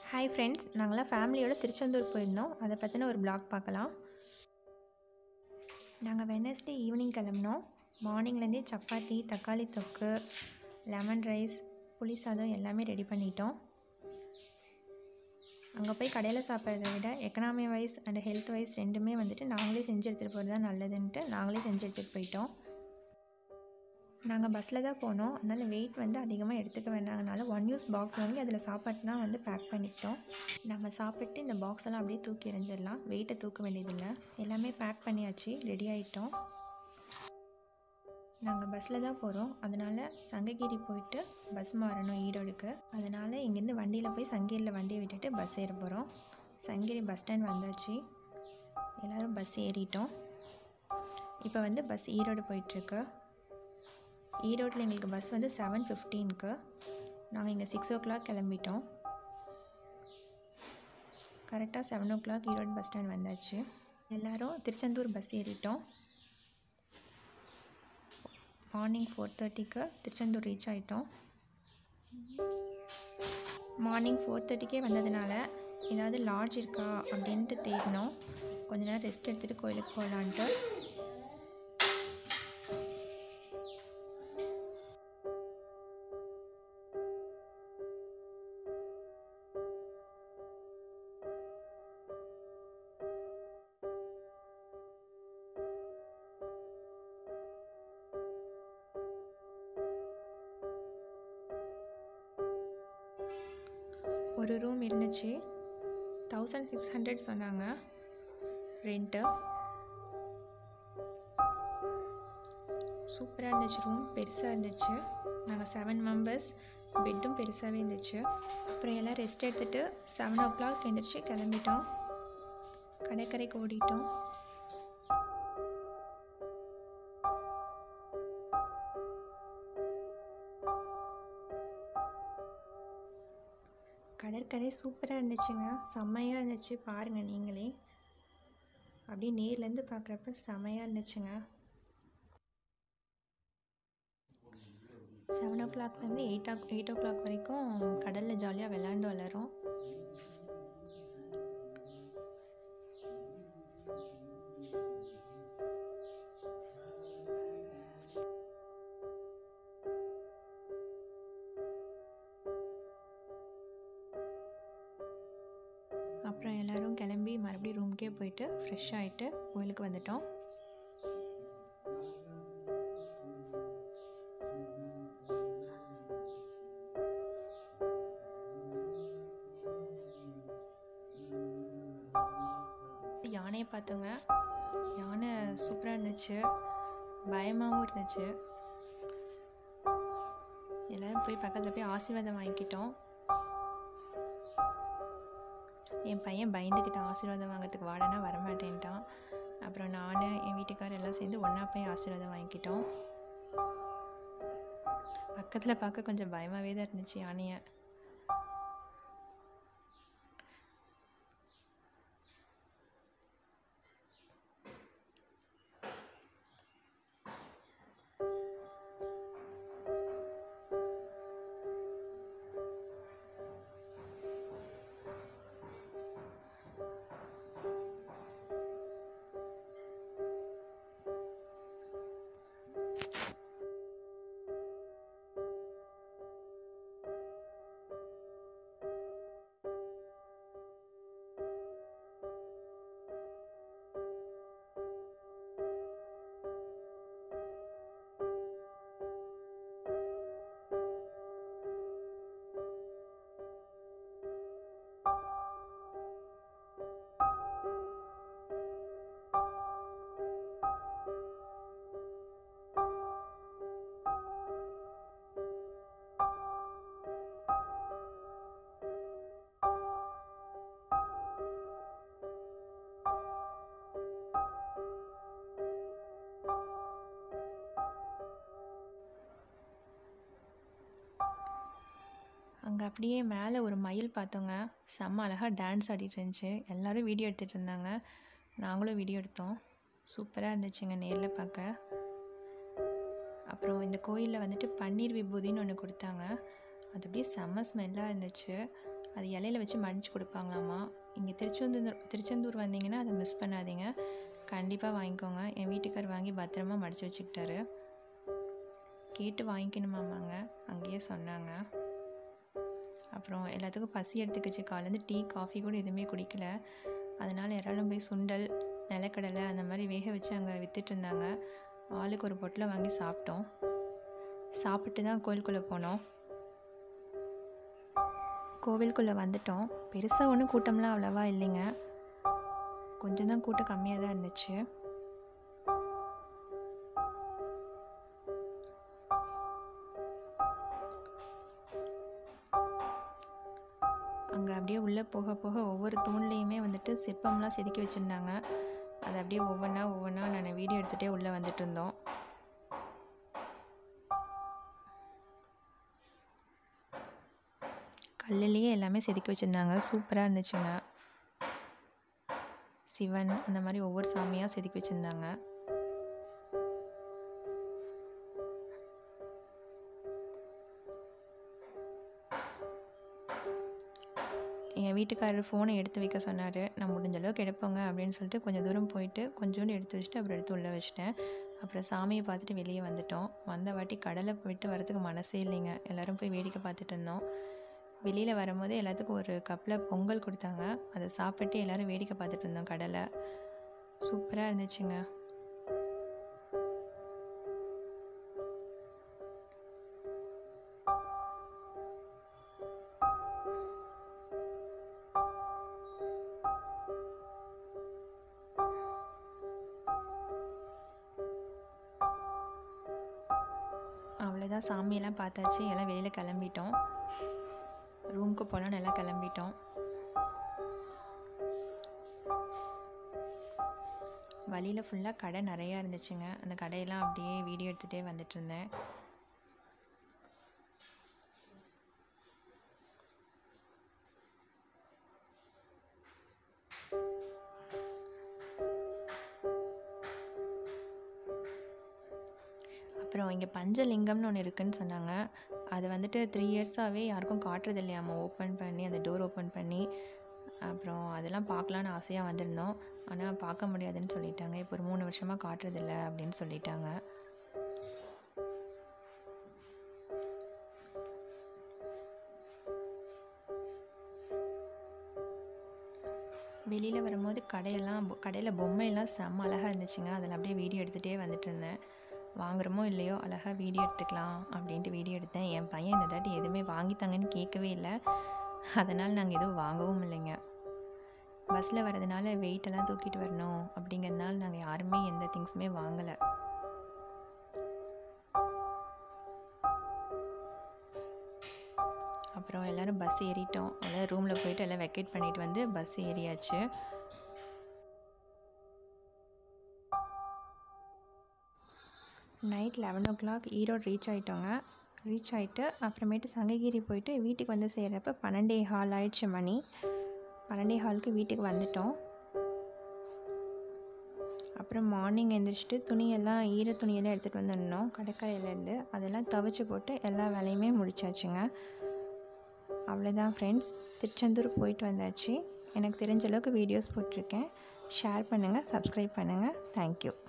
hi friends நாங்களாம் ஃபேமிலியோட திருச்செந்தூர் போயிருந்தோம் அதை பற்றின ஒரு vlog பார்க்கலாம் நாங்கள் வெனஸ்டே ஈவினிங் கிளம்புனோம் மார்னிங்லேருந்தே சப்பாத்தி தக்காளி தொக்கு லெமன் ரைஸ் புளி சாதம் எல்லாமே ரெடி பண்ணிட்டோம் அங்கே போய் கடையில் சாப்பிட்றத விட economy wise and health wise ரெண்டுமே வந்துட்டு நாங்களே செஞ்சு எடுத்துகிட்டு போகிறது தான் நல்லதுன்ட்டு நாங்களே செஞ்சு எடுத்துகிட்டு போயிட்டோம் நாங்கள் பஸ்ஸில் தான் போனோம் அதனால் வெயிட் வந்து அதிகமாக எடுத்துக்க வேண்டாங்கனால ஒன் யூஸ் பாக்ஸ் வாங்கி அதில் சாப்பாடுலாம் வந்து பேக் பண்ணிக்கிட்டோம் நம்ம சாப்பிட்டு இந்த பாக்ஸ் எல்லாம் அப்படியே தூக்கி எறிஞ்சிடலாம் வெயிட்டை தூக்க வேண்டியதில்லை எல்லாமே பேக் பண்ணியாச்சு ரெடி ஆகிட்டோம் நாங்கள் பஸ்ஸில் தான் போகிறோம் அதனால் சங்ககிரி போயிட்டு பஸ் மாறணும் ஈரோடுக்கு அதனால் இங்கேருந்து வண்டியில் போய் சங்ககிரியில் வண்டியை விட்டுட்டு பஸ் ஏற போகிறோம் சங்ககிரி பஸ் ஸ்டாண்ட் வந்தாச்சு எல்லோரும் பஸ் ஏறிட்டோம் இப்போ வந்து பஸ் ஈரோடு போயிட்டுருக்கு ஈரோட்டில் எங்களுக்கு பஸ் வந்து செவன் ஃபிஃப்டீனுக்கு நாங்கள் இங்கே சிக்ஸ் ஓ கிளாக் கிளம்பிட்டோம் கரெக்டாக seven o'clock Erode bus stand வந்தாச்சு எல்லோரும் திருச்செந்தூர் பஸ் ஏறிட்டோம் மார்னிங் ஃபோர் தேர்ட்டிக்கு திருச்செந்தூர் ரீச் ஆகிட்டோம் மார்னிங் ஃபோர் தேர்ட்டிக்கே வந்ததுனால ஏதாவது லாட்ஜ் இருக்கா அப்படின்ட்டு தேடினோம் கொஞ்ச நேரம் ரெஸ்ட் எடுத்துகிட்டு கோயிலுக்கு போகலான்ட்டு ஒரு ரூம் இருந்துச்சு தௌசண்ட் சிக்ஸ் ஹண்ட்ரட் சொன்னாங்க ரெண்ட்டு சூப்பராக இருந்துச்சு ரூம் பெருசாக இருந்துச்சு நாங்கள் செவன் மெம்பர்ஸ் பெட்டும் பெருசாகவே இருந்துச்சு அப்புறம் எல்லாம் ரெஸ்ட் எடுத்துகிட்டு செவன் ஓ கிளாக் எழுந்திரிச்சு கிளம்பிட்டோம் கடற்கரைக்கு ஓடிட்டோம் கடற்கரை சூப்பராக இருந்துச்சுங்க செம்மையாக இருந்துச்சு பாருங்கள் நீங்களே அப்படியே நேர்லேருந்து பார்க்குறப்ப செம்மையாக இருந்துச்சுங்க செவன் ஓ கிளாக்லேருந்து eight o eight o'clock வரைக்கும் கடலில் ஜாலியாக விளாண்டு வளரும் அப்புறம் எல்லோரும் கிளம்பி மறுபடியும் ரூம்க்கே போயிட்டு ஃப்ரெஷ் ஆகிட்டு கோயிலுக்கு வந்துட்டோம் யானையை பார்த்தோங்க யானை சூப்பராக இருந்துச்சு பயமாகவும் இருந்துச்சு எல்லோரும் போய் பக்கத்தில் போய் ஆசீர்வாதம் வாங்கிக்கிட்டோம் என் பையன் பயந்துக்கிட்டான் ஆசீர்வாதம் வாங்கிறதுக்கு வாடனா வரமாட்டேன்ட்டான் அப்புறம் நான் என் வீட்டுக்காரர் எல்லாம் சேர்ந்து ஒன்றா போய் ஆசீர்வாதம் வாங்கிக்கிட்டோம் பக்கத்தில் பார்க்க கொஞ்சம் பயமாகவே தான் இருந்துச்சு யானையை அங்கே அப்படியே மேலே ஒரு மயில் பார்த்தோங்க செம்ம அழகாக டான்ஸ் ஆடிட்டு இருந்துச்சு எல்லோரும் வீடியோ எடுத்துகிட்டு இருந்தாங்க நாங்களும் வீடியோ எடுத்தோம் சூப்பராக இருந்துச்சுங்க நேரில் பார்க்க அப்புறம் இந்த கோயிலில் வந்துட்டு பன்னீர் விபூதின்னு ஒன்று கொடுத்தாங்க அது அப்படியே செம்ம ஸ்மெல்லாக இருந்துச்சு அது இலையில வச்சு மடித்து கொடுப்பாங்களாமா இங்கே திருச்செந்தூர் திருச்செந்தூர் வந்தீங்கன்னா அதை மிஸ் பண்ணாதீங்க கண்டிப்பாக வாங்கிக்கோங்க என் வீட்டுக்கார் வாங்கி பத்திரமா மடித்து வச்சுக்கிட்டாரு கேட்டு வாங்கிக்கணுமாமாங்க அங்கேயே சொன்னாங்க அப்புறம் எல்லாத்துக்கும் பசி எடுத்துக்கிச்சு காலேருந்து டீ காஃபி கூட எதுவுமே குடிக்கல அதனால் யாராலும் போய் சுண்டல் நிலக்கடலை அந்த மாதிரி வேக வச்சு அங்கே வித்துட்டு இருந்தாங்க ஆளுக்கு ஒரு பொட்டில் வாங்கி சாப்பிட்டோம் சாப்பிட்டு தான் கோயிலுக்குள்ளே போனோம் கோவிலுக்குள்ளே வந்துட்டோம் பெருசாக ஒன்றும் கூட்டம்லாம் அவ்வளோவா இல்லைங்க கொஞ்சம் தான் கூட்டம் கம்மியாக தான் இருந்துச்சு அங்கே அப்படியே உள்ளே போக போக ஒவ்வொரு தூண்லேயுமே வந்துட்டு சிற்பம்லாம் செதுக்கி வச்சுருந்தாங்க அதை அப்படியே ஒவ்வொன்றா ஒவ்வொன்றா நான் வீடியோ எடுத்துகிட்டே உள்ளே வந்துட்டு இருந்தோம் கல்லுலேயே எல்லாமே செதுக்கி வச்சுருந்தாங்க சூப்பராக இருந்துச்சுங்க சிவன் அந்த மாதிரி ஒவ்வொரு சாமியாக செதுக்கி வச்சுருந்தாங்க என் வீட்டுக்காரர் ஃபோனை எடுத்து வைக்க சொன்னார் நான் முடிஞ்ச அளவுக்கு எடுப்போங்க அப்படின்னு சொல்லிட்டு கொஞ்சம் தூரம் போயிட்டு கொஞ்சோண்டு எடுத்து வச்சுட்டு அப்புறம் எடுத்து உள்ளே வச்சிட்டேன் அப்புறம் சாமியை பார்த்துட்டு வெளியே வந்துட்டோம் வந்த வாட்டி கடலை விட்டு வரதுக்கு மனசே இல்லைங்க எல்லோரும் போய் வேடிக்கை பார்த்துட்டு இருந்தோம் வெளியில் வரும்போது எல்லாத்துக்கும் ஒரு கப்பில் பொங்கல் கொடுத்தாங்க அதை சாப்பிட்டு எல்லோரும் வேடிக்கை பார்த்துட்டு இருந்தோம் கடலை சூப்பராக இருந்துச்சுங்க அவ்வளோதான் சாமியெல்லாம் பார்த்தாச்சு எல்லாம் வெளியில் கிளம்பிட்டோம் ரூமுக்கு போகலான்னு எல்லாம் கிளம்பிட்டோம் வழியில் ஃபுல்லாக கடை நிறையா இருந்துச்சுங்க அந்த கடையெல்லாம் அப்படியே வீடியோ எடுத்துகிட்டே வந்துட்டு இருந்தேன் அப்புறம் இங்கே பஞ்சலிங்கம்னு ஒன்று இருக்குன்னு சொன்னாங்க அது வந்துட்டு த்ரீ இயர்ஸாகவே யாருக்கும் காட்டுறது இல்லையாம்மா ஓப்பன் பண்ணி அந்த டோர் ஓப்பன் பண்ணி அப்புறம் அதெல்லாம் பார்க்கலான்னு ஆசையாக வந்திருந்தோம் ஆனால் பார்க்க முடியாதுன்னு சொல்லிட்டாங்க இப்போ ஒரு மூணு வருஷமாக காட்டுறதில்ல அப்படின்னு சொல்லிட்டாங்க வெளியில் வரும்போது கடையெல்லாம் கடையில் பொம்மையெல்லாம் செம்ம அழகாக இருந்துச்சுங்க அதில் அப்படியே வீடியோ எடுத்துகிட்டே வந்துட்டு இருந்தேன் வாங்குறோமோ இல்லையோ அழகாக வீடியோ எடுத்துக்கலாம் அப்படின்ட்டு வீடியோ எடுத்தேன் என் பையன் இந்த தாட்டி எதுவுமே வாங்கித்தாங்கன்னு கேட்கவே இல்லை அதனால் நாங்கள் எதுவும் வாங்கவும் இல்லைங்க பஸ்ஸில் வரதுனால வெயிட்டெல்லாம் தூக்கிட்டு வரணும் அப்படிங்கிறதுனால நாங்கள் யாருமே எந்த திங்ஸுமே வாங்கலை அப்புறம் எல்லோரும் பஸ் ஏறிட்டோம் எல்லாம் ரூமில் போயிட்டு எல்லாம் வெக்கேட் பண்ணிட்டு வந்து பஸ் ஏறியாச்சு night eleven o'clock Erode reach ஆகிட்டோங்க ரீச் ஆகிட்டு அப்புறமேட்டு சங்ககிரி போயிட்டு வீட்டுக்கு வந்து சேர்கிறப்ப பன்னெண்டே ஹால் ஆயிடுச்சு மணி பன்னெண்டே ஹாலுக்கு வீட்டுக்கு வந்துட்டோம் அப்புறம் மார்னிங் எழுந்திரிச்சிட்டு துணியெல்லாம் ஈர துணியெல்லாம் எடுத்துகிட்டு வந்துருந்தோம் கடற்கரையிலேருந்து அதெல்லாம் துவைச்சி போட்டு எல்லா வேலையுமே முடிச்சாச்சுங்க அவ்வளோதான் ஃப்ரெண்ட்ஸ் திருச்செந்தூர் போயிட்டு வந்தாச்சு எனக்கு தெரிஞ்ச அளவுக்கு வீடியோஸ் போட்டிருக்கேன் ஷேர் பண்ணுங்கள் சப்ஸ்கிரைப் பண்ணுங்கள் தேங்க்யூ